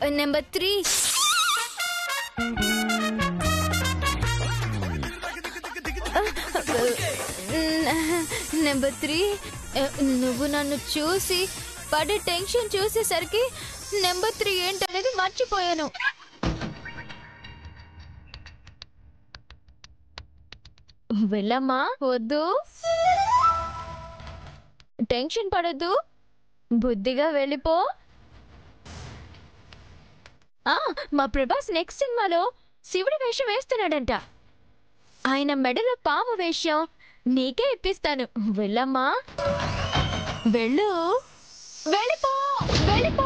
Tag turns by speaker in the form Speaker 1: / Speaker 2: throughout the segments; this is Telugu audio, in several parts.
Speaker 1: నెంబర్ త్రీ నెంబర్ త్రీ నువ్వు నన్ను చూసి పడే టెన్షన్ చూసేసరికి నెంబర్ త్రీ ఏంటనేది మర్చిపోయాను వెళ్ళమ్మా వద్దు టెన్షన్ పడద్దు బుద్ధిగా వెళ్ళిపో ఆ మా ప్రభాస్ నెక్స్ట్ సినిమాలో శివుడి వేషం వేస్తున్నాడంట ఆయన మెడలో పాము వేషం నీకే ఇప్పిస్తాను వెళ్ళమ్మా వెళ్ళు వెళ్ళిపో వెళ్ళిపో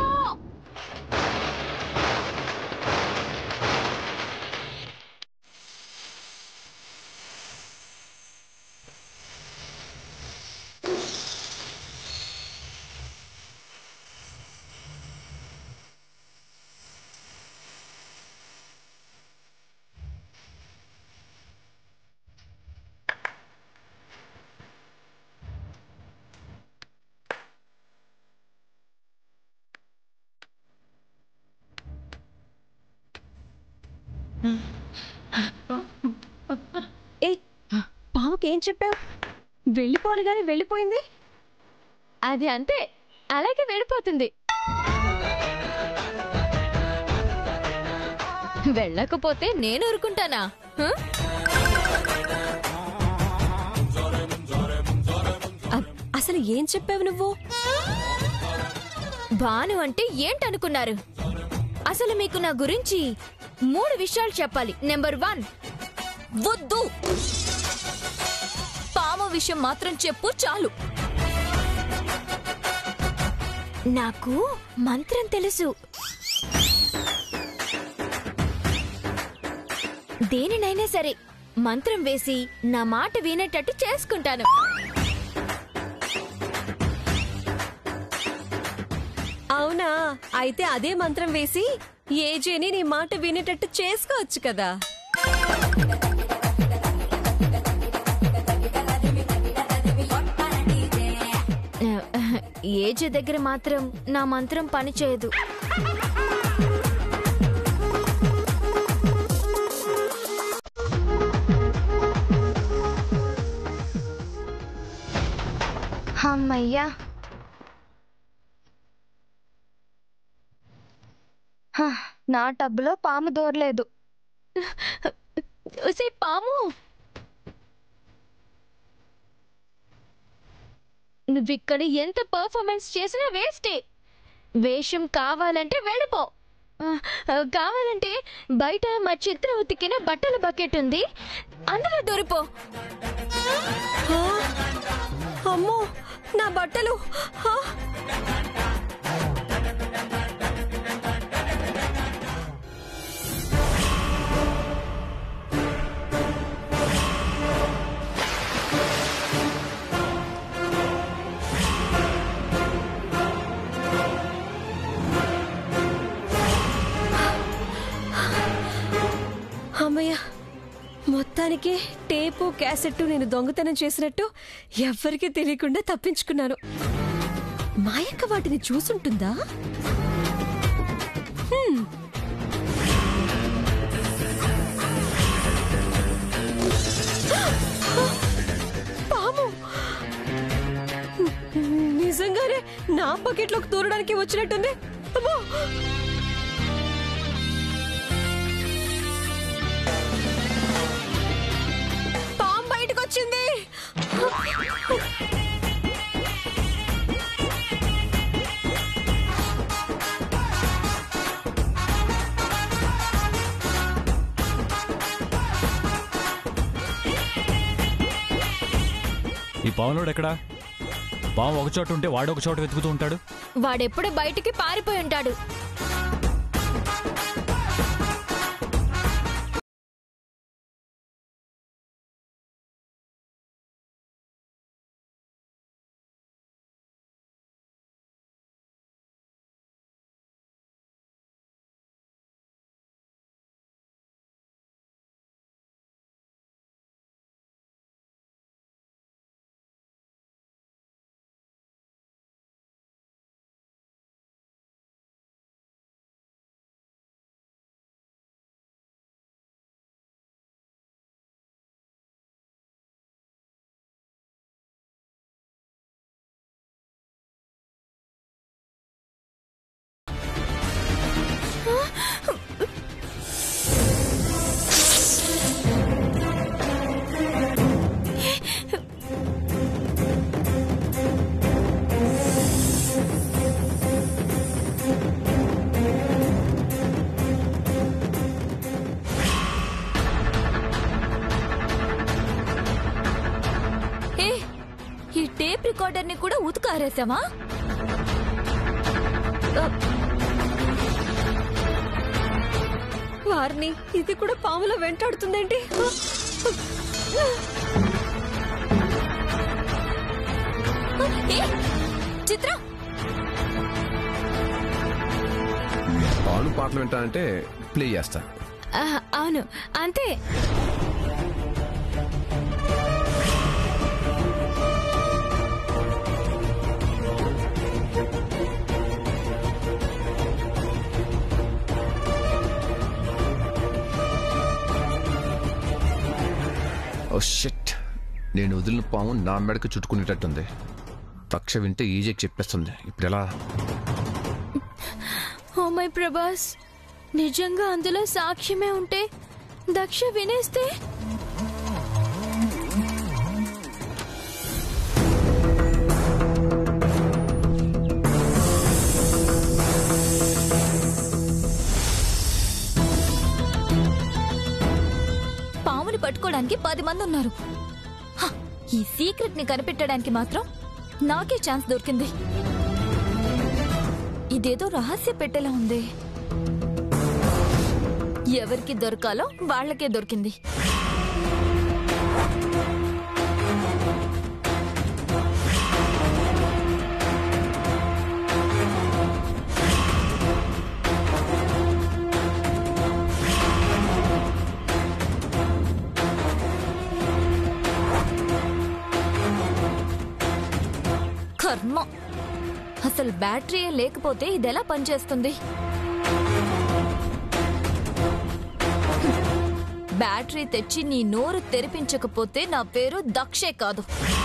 Speaker 2: ఏ పావుకి ఏం చెప్పావు వెళ్ళిపోనగానే వెళ్ళిపోయింది
Speaker 1: అది అంతే అలాగే వెళ్ళిపోతుంది వెళ్ళకపోతే నేను ఊరుకుంటానా హ?
Speaker 2: అ- అసలు ఏం చెప్పావు నువ్వు
Speaker 1: భాను అంటే ఏంటనుకున్నారు అసలు మీకు నా గురించి మూడు విషయాలు చెప్పాలి నెంబర్ వన్ వద్దు పాము విషయం మాత్రం చెప్పు చాలు నాకు మంత్రం తెలుసు దేనినైనా సరే మంత్రం వేసి నా మాట వినేటట్టు చేసుకుంటాను
Speaker 2: అవునా అయితే అదే మంత్రం వేసి ఏజేని నీ మాట వినేటట్టు చేసుకోవచ్చు కదా
Speaker 1: ఏజ్ దగ్గర మాత్రం నా మంత్రం పనిచేయదు
Speaker 3: అమ్మయ్యా హ, నా టబ్బులో పాము దూరలేదు
Speaker 1: ఒసే పాము నువ్విక్కడ ఎంత పర్ఫార్మెన్స్ చేసినా వేస్టే వేషం కావాలంటే వెళ్ళిపో ఆ, ఆ, కావాలంటే బయట మా చిత్ర ఉతికిన బట్టల బకెట్ ఉంది అందులో దొరిపో
Speaker 2: హా? అమ్మో నా బట్టలు హా? అమ్మయ్య మొత్తానికి టేపు క్యాసెట్ నేను దొంగతనం చేసినట్టు ఎవ్వరికీ తెలియకుండా తప్పించుకున్నాను మాయక్క వాటిని చూసుంటుందా హ్మ్. పాము నిజంగానే నా బకెట్లోకి దూరడానికి వచ్చినట్టుంది అమ్మో! పాము బయటకు వచ్చింది
Speaker 4: ఈ పావులోడు ఎక్కడా పాము ఒక చోట ఉంటే వాడు ఒక చోట వెతుకుతూ ఉంటాడు
Speaker 1: వాడెప్పుడు బయటికి పారిపోయి ఉంటాడు
Speaker 5: వారిని కూడా ఉతుకారేసావా
Speaker 2: వారిని ఇది కూడా పాములో వెంటాడుతుందేంటి
Speaker 5: ఏ, చిత్ర
Speaker 6: పాలు పాటలు వింటానంటే ప్లే చేస్తా
Speaker 1: ఆ, అవును అంతే
Speaker 6: ఓ షిట్ నేను వదిలిన పాము నా మెడకు చుట్టుకునేటట్టుంది తక్ష వింటే ఈజీకి చెప్పేస్తుంది ఇప్పుడు ఎలా
Speaker 1: ఓ మై ప్రభాస్ నిజంగా అందులో సాక్ష్యమే ఉంటే దక్ష వినేస్తే
Speaker 5: పాముని పట్టుకోవడానికి పది మంది ఉన్నారు హ, ఈ సీక్రెట్ ని కనిపెట్టడానికి మాత్రం నాకే ఛాన్స్ దొరికింది ఇదేదో రహస్య పెట్టేలా ఉంది ఎవరికి దొరకాలో వాళ్ళకే దొరికింది కర్మ అసలు బ్యాటరీయే లేకపోతే ఇదెలా పనిచేస్తుంది బ్యాటరీ తెచ్చి నీ నోరు తెరిపించకపోతే నా పేరు దక్షే కాదు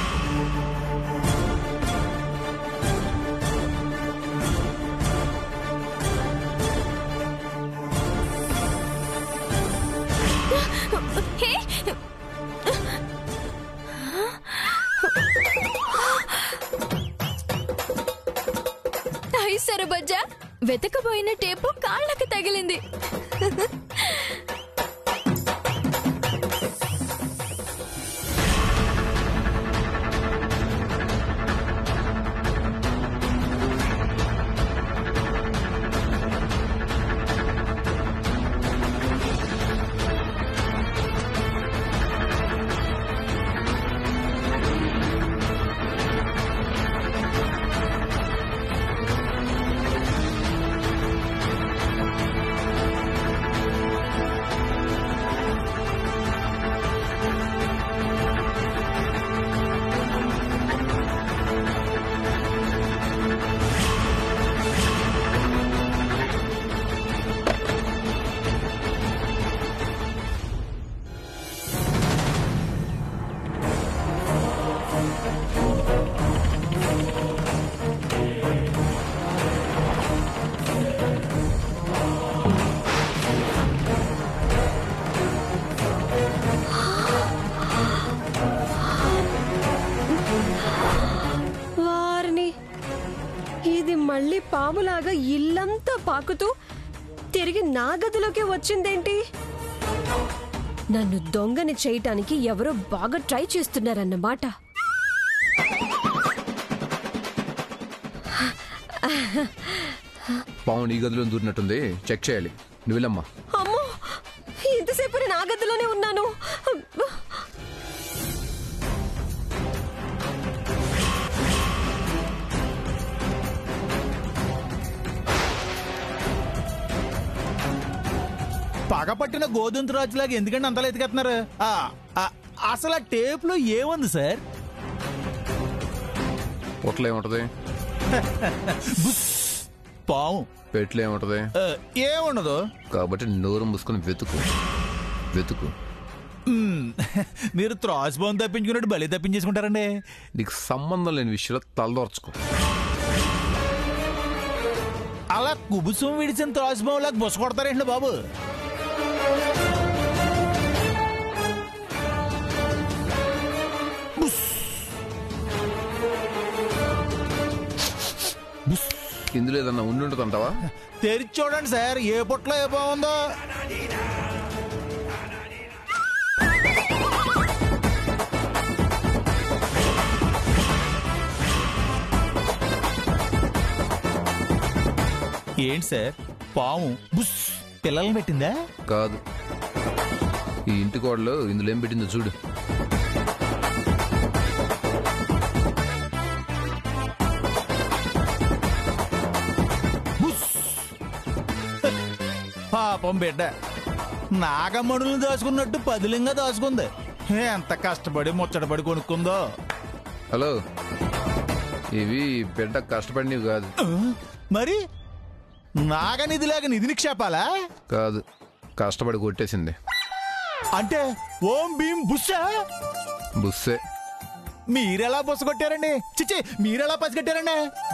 Speaker 1: హే! హాయ్ సరబజ్జ వెతకబోయిన టేపు కాళ్ళకి తగిలింది
Speaker 2: వారిని ఇది మళ్ళీ పాములాగా ఇల్లంతా పాకుతూ తిరిగి నా గదిలోకి వచ్చిందేంటి నన్ను దొంగని చేయటానికి ఎవరో బాగా ట్రై చేస్తున్నారన్నమాట
Speaker 6: పాము నీ గదిలో దూరినట్టుంది చెక్ చేయాలి నువ్వు వెళ్ళమ్మా
Speaker 2: అమ్మో ఇంతసేపు నేను ఆ గదిలోనే ఉన్నాను
Speaker 7: పగపట్టిన గోధుమ రాజులాగా ఎందుకంటే అంతలా ఎతికెత్తున్నారు ఆ, ఆ, అసలు ఆ టేప్ లో ఏముంది సార్
Speaker 6: పొట్లో ఏముంటది
Speaker 7: పాము
Speaker 6: పెట్లో ఏముంటది
Speaker 7: ఆ, ఏముండదు
Speaker 6: కాబట్టి నోరు మూసుకొని వెతుకు వెతుకు
Speaker 7: మ్మ్. మీరు త్రాస్ బాగుంది తప్పించుకున్నట్టు బలి తప్పించేసుకుంటారండి
Speaker 6: నీకు సంబంధం లేని విషయంలో తలదోర్చుకో
Speaker 7: అలా కుబుసం విడిచిన త్రాస్ బాగులాగా బుస కొడతారేంటి బాబు
Speaker 6: ఇందులో ఏదన్నా ఉండి ఉంటుంది అంటావా
Speaker 7: తెరిచి చూడండి సార్ ఏ పొట్లో ఏ బాగుందో ఏంటి సార్ పాము బుస్ పిల్లల్ని పెట్టిందా
Speaker 6: కాదు ఈ ఇంటి కోడలు ఇందులో ఏం పెట్టిందో చూడు
Speaker 7: బుస్ పాపం బిడ్డ నాగమ్మడులను దాచుకున్నట్టు పదిలింగా దాచుకుంది ఎంత కష్టపడి ముచ్చటపడి కొనుక్కుందో
Speaker 6: హలో ఇవి బిడ్డ కష్టపడినవి కాదు
Speaker 7: ఆ, మరి నాగనిధి లేక నిధి నిక్షేపాలా
Speaker 6: కాదు కష్టపడి కొట్టేసింది
Speaker 7: అంటే ఓం భీం బుస్సా
Speaker 6: బుస్సే
Speaker 7: మీరెలా బుస్స కొట్టారండి చిచ్చి మీరెలా పసిగట్టారండి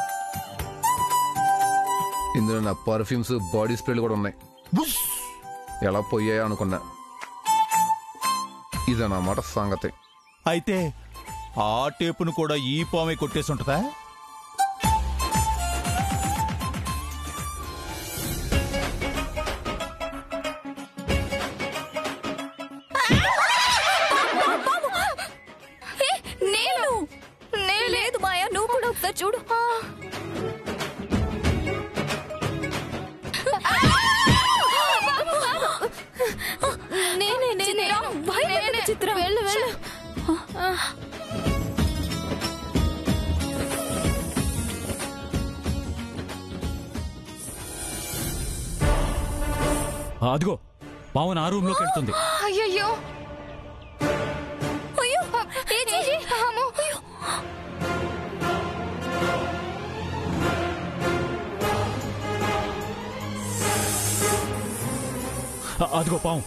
Speaker 6: ఇందులో నా పర్ఫ్యూమ్స్ బాడీ స్ప్రేలు కూడా ఉన్నాయి
Speaker 7: బుస్
Speaker 6: ఎలా పోయాయో అనుకున్నా ఇదన్నమాట సంగతి
Speaker 7: అయితే ఆ టేపును కూడా ఈ పామే కొట్టేసి ఉంటుందా
Speaker 5: ఏ, నేను నేను లేదు మాయా నువ్వు కూడా ఒకసారి చూడు
Speaker 1: నేనే నేనే నేనే. వెళ్ళు వెళ్ళు
Speaker 4: ఆ, అదిగో పాము నా రూమ్ లోకి వెళ్తుంది
Speaker 3: అయ్యయ్యో
Speaker 5: అయ్యో ఏ చేయి
Speaker 3: పాము
Speaker 4: ఆ, అదిగో పాము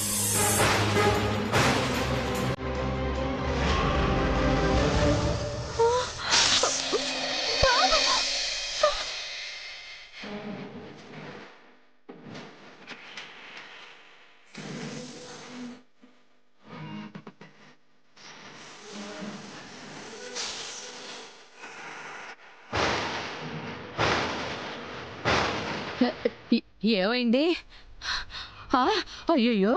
Speaker 8: ఎ- ఏమైంది ఆ, అయ్యయ్యో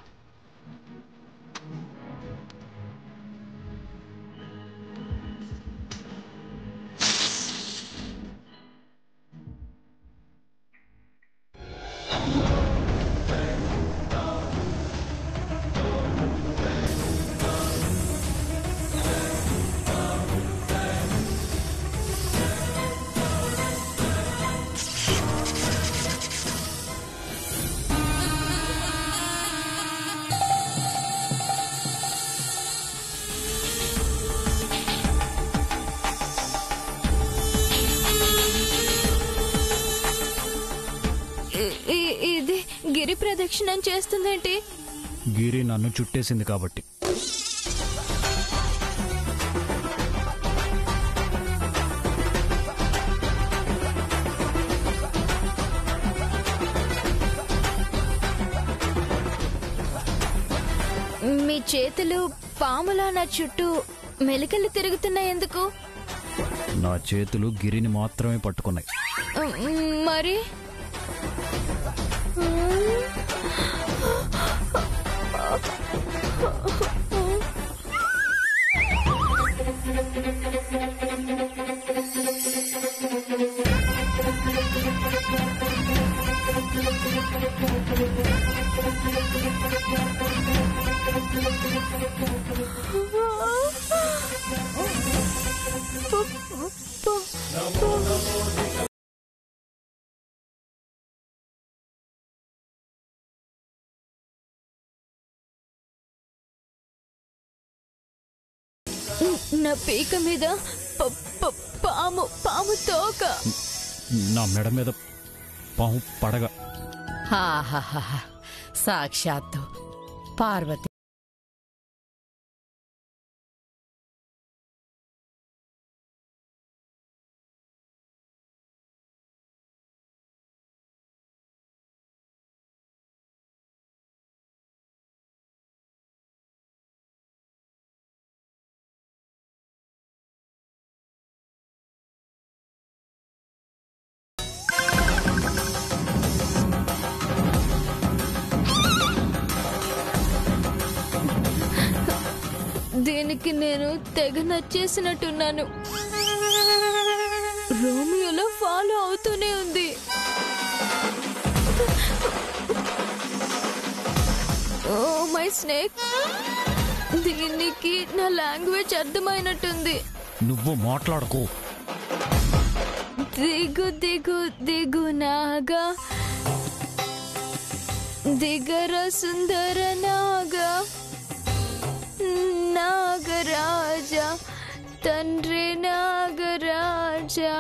Speaker 1: ఇ- ఇ- ఇది గిరి ప్రదక్షిణం చేస్తుందేంటి
Speaker 4: గిరి నన్ను చుట్టేసింది కాబట్టి
Speaker 1: మీ చేతులు పాములా నా చుట్టూ మెలికలు తిరుగుతున్నాయి ఎందుకు
Speaker 4: నా చేతులు గిరిని మాత్రమే పట్టుకున్నాయి
Speaker 1: మ్, మరి నా పీక మీద ప- ప- పాము పాము తోక
Speaker 4: నా మెడ మీద పాము పడగ
Speaker 8: ఆహాహాహా. సాక్షాత్తు పార్వతి
Speaker 1: దీనికి నేను తెగ నచ్చేసినట్టున్నాను రోమియోలో ఫాలో అవుతూనే ఉంది స్నేక్ దీనికి నా లాంగ్వేజ్ అర్థమైనట్టుంది
Speaker 4: నువ్వు మాట్లాడకు
Speaker 1: దిగు దిగు దిగు నాగా దిగర సుందర నాగా నాగరాజా తండ్రి నాగరాజా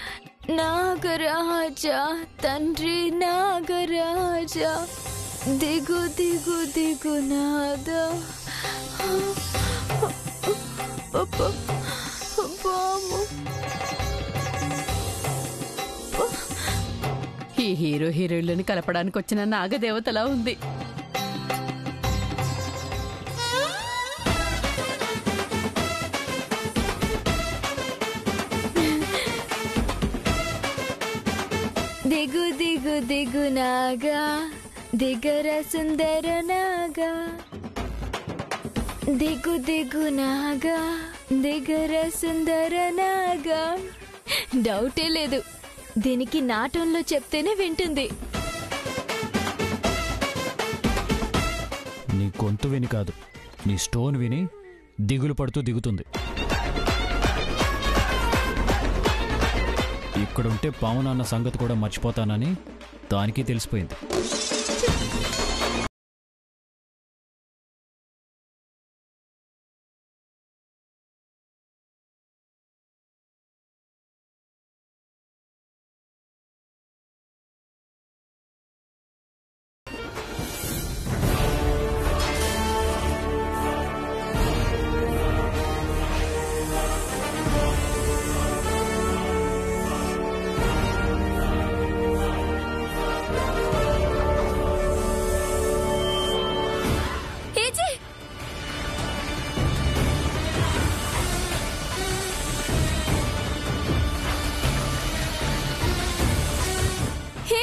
Speaker 1: నాగరాజా తండ్రి నాగరాజా దిగు దిగు దిగు నాదా బాము
Speaker 8: ఈ హీరో హీరోయిన్లను కలపడానికి వచ్చిన నాగదేవతలా ఉంది
Speaker 1: దిగు దిగు దిగు నాగా దిగర సుందర నాగా దిగు దిగు నాగా దిగర సుందర నాగా డౌటే లేదు దీనికి నాటంలో చెప్తేనే వింటుంది
Speaker 4: నీ గొంతు విని కాదు నీ స్టోన్ విని దిగులు పడుతూ దిగుతుంది ఇక్కడుంటే పావును అన్న సంగతి కూడా మర్చిపోతానని దానికి తెలిసిపోయింది
Speaker 1: ఏజీ హే!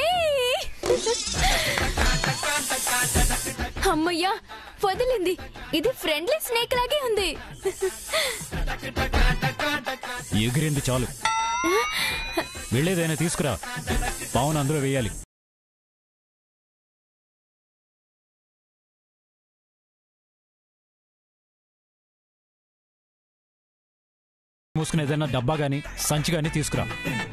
Speaker 1: అమ్మయ్యా వదిలింది ఇది ఫ్రెండ్లీ స్నేక్ లాగే ఉంది
Speaker 4: ఎగిరింది చాలు వెళ్ళేదైనా తీసుకురా పావును అందులో వేయాలి మూసుకుని ఏదైనా డబ్బా గాని సంచి గాని తీసుకురా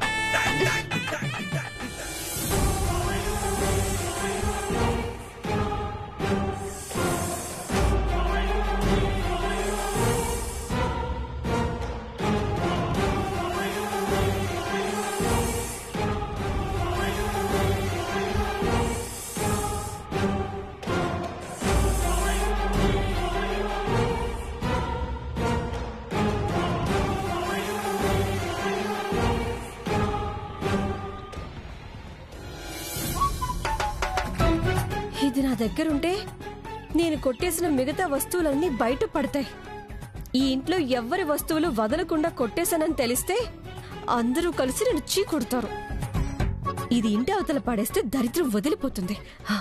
Speaker 2: ఇది నా దగ్గరుంటే నేను కొట్టేసిన మిగతా వస్తువులన్నీ బయట పడతాయి ఈ ఇంట్లో ఎవ్వరి వస్తువులు వదలకుండా కొట్టేశానని తెలిస్తే అందరూ కలిసి నన్ను చీ కొడతారు ఇది ఇంటి అవతల పడేస్తే దరిద్రం వదిలిపోతుంది హా.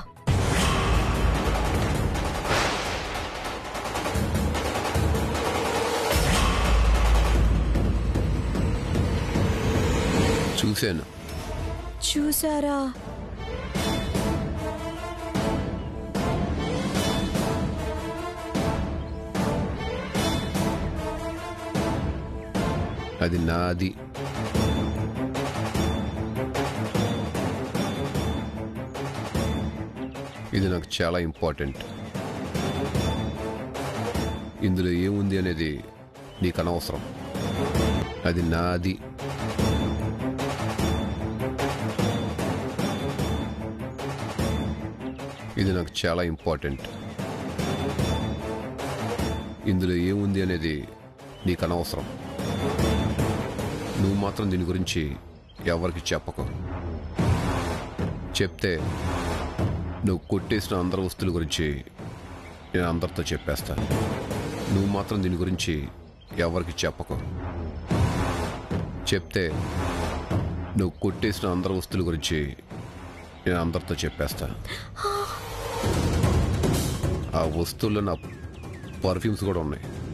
Speaker 6: చూశాను
Speaker 2: చూసారా
Speaker 6: అది నాది ఇది నాకు చాలా ఇంపార్టెంట్ ఇందులో ఏముంది అనేది నీకు అనవసరం అది నాది ఇది నాకు చాలా ఇంపార్టెంట్ ఇందులో ఏముంది అనేది నీకు అనవసరం నువ్వు మాత్రం దీని గురించి ఎవరికి చెప్పకు చెప్తే నువ్వు కొట్టేసిన అందరి వస్తువుల గురించి నేను అందరితో చెప్పేస్తా నువ్వు మాత్రం దీని గురించి ఎవరికి చెప్పకు చెప్తే నువ్వు కొట్టేసిన అందరి వస్తువుల గురించి నేను అందరితో చెప్పేస్తా ఆ వస్తువుల్లో నా పర్ఫ్యూమ్స్ కూడా ఉన్నాయి